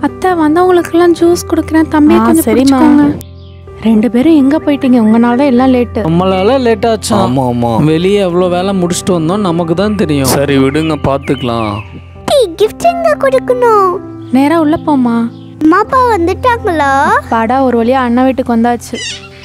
அத்தை வந்தவங்களுக்கெல்லாம் ஜூஸ் கொடுக்குறேன் தம்பி ஆ, கொஞ்சம் சரிம்மா. சரிம்மா ரெண்டு பேரும் எங்க போயிட்டீங்க உங்களால தான் எல்லாம் லேட்டு நம்மளால லேட் ஆச்சா ஆமா ஆமா வெளியே எவ்வளோ வேலை முடிச்சுட்டு வந்தோம் நமக்கு தான் தெரியும் சரி விடுங்க பார்த்துக்கலாம் கிஃப்ட் எங்க கொடுக்கணும் நேரா உள்ள போமா அம்மா அப்பா வந்துட்டாங்களா பாடா ஒரு வழியா அண்ணன் வீட்டுக்கு வந்தாச்சு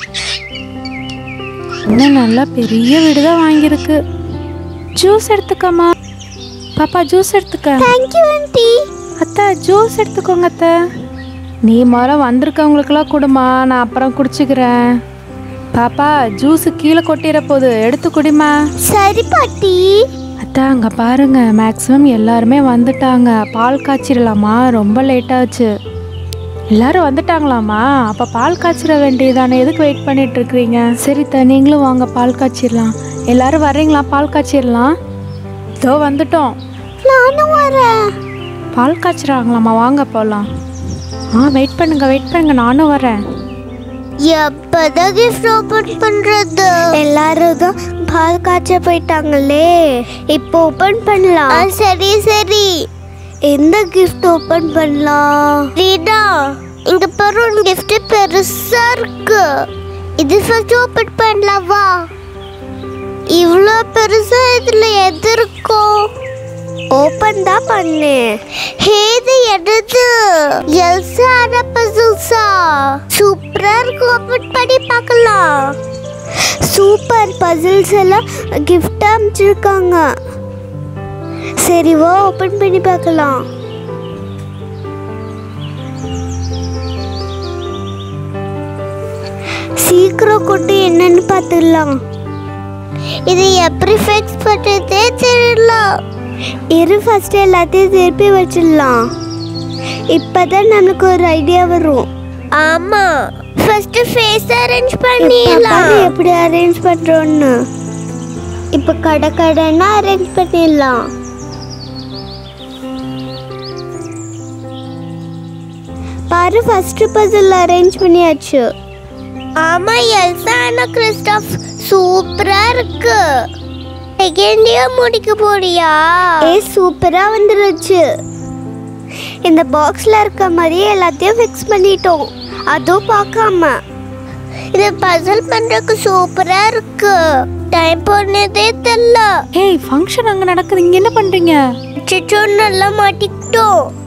இன்னும் நல்லா பெரிய வீடு தான் வாங்கியிருக்கு ஜூஸ் எடுத்துக்கம்மா பாப்பா ஜூஸ் எடுத்துக்க தேங்க்யூ ஆண்டி அத்தை ஜூஸ் எடுத்துக்கோங்க அத்தை நீ முதல்ல வந்திருக்கவங்களுக்கெல்லாம் கொடுமா நான் அப்புறம் குடிச்சுக்கிறேன் பாப்பா ஜூஸ் கீழே கொட்டிட போகுது எடுத்து குடிமா சரி பாட்டி அத்தை அங்கே பாருங்க மேக்ஸிமம் எல்லாருமே வந்துட்டாங்க பால் காய்ச்சிடலாமா ரொம்ப லேட் ஆச்சு எல்லாரும் வந்துட்டாங்களாமா அப்போ பால் காய்ச்சிட வேண்டியதானே எதுக்கு வெயிட் பண்ணிட்டு இருக்கிறீங்க சரி த நீங்களும் வாங்க பால் காய்ச்சிடலாம் எல்லாரும் வர்றீங்களா பால் காய்ச்சிடலாம் இதோ வந்துட்டோம் நானும் வரேன் பால் காய்ச்சிறாங்களாம்மா வாங்க போகலாம் ஆ வெயிட் பண்ணுங்க வெயிட் பண்ணுங்க நானும் வரேன் எப்பதான் கிஃப்ட் ஓபன் பண்றது எல்லாரும் தான் பால் காய்ச்ச போயிட்டாங்களே இப்போ ஓபன் பண்ணலாம் சரி சரி எந்த கிஃப்ட் ஓபன் பண்ணலாம் ரீடா இங்க பாரு ஒரு gift பெருசா இருக்கு இது ஃபர்ஸ்ட் ஓபன் பண்ணலாம் வா இவ்வளோ பெருசா இதுல எது இருக்கும் ஓபன் தான் பண்ணு ஹே இது எடுத்து எல்சா பசுசா சூப்பரா இருக்கு ஓபன் பண்ணி பார்க்கலாம் சூப்பர் பசில்ஸ் எல்லாம் gift அமைச்சிருக்காங்க சரி வா ஓபன் பண்ணி பார்க்கலாம் சீக்கிரம் கொண்டு என்னன்னு பார்த்துடலாம் இது எப்படி ஃபிக்ஸ் பண்ணுறதே தெரியல இரு ஃபர்ஸ்ட் எல்லாத்தையும் திருப்பி வச்சிடலாம் இப்பதான் நமக்கு ஒரு ஐடியா வரும் ஆமா ஃபர்ஸ்ட் ஃபேஸ் அரேஞ்ச் பண்ணிடலாம் எப்படி அரேஞ்ச் பண்றோம்னு இப்போ கடை கடைன்னா அரேஞ்ச் பண்ணிடலாம் பாரு ஃபர்ஸ்ட் பசில் அரேஞ்ச் பண்ணியாச்சு ஆமா எல்சா அண்ணா கிறிஸ்டாஃப் சூப்பரா இருக்கு செகண்ட் இயர் முடிக்க போறியா ஏ சூப்பரா வந்துருச்சு இந்த பாக்ஸ்ல இருக்க மாதிரியே எல்லாத்தையும் ஃபிக்ஸ் பண்ணிட்டோம் அதுவும் பார்க்காம இது பசில் பண்றதுக்கு சூப்பரா இருக்கு டைம் போனதே தெரியல ஏய் ஃபங்க்ஷன் அங்கே நடக்குது இங்கே என்ன பண்ணுறீங்க சிச்சோ நல்லா மாட்டிக்கிட்டோம்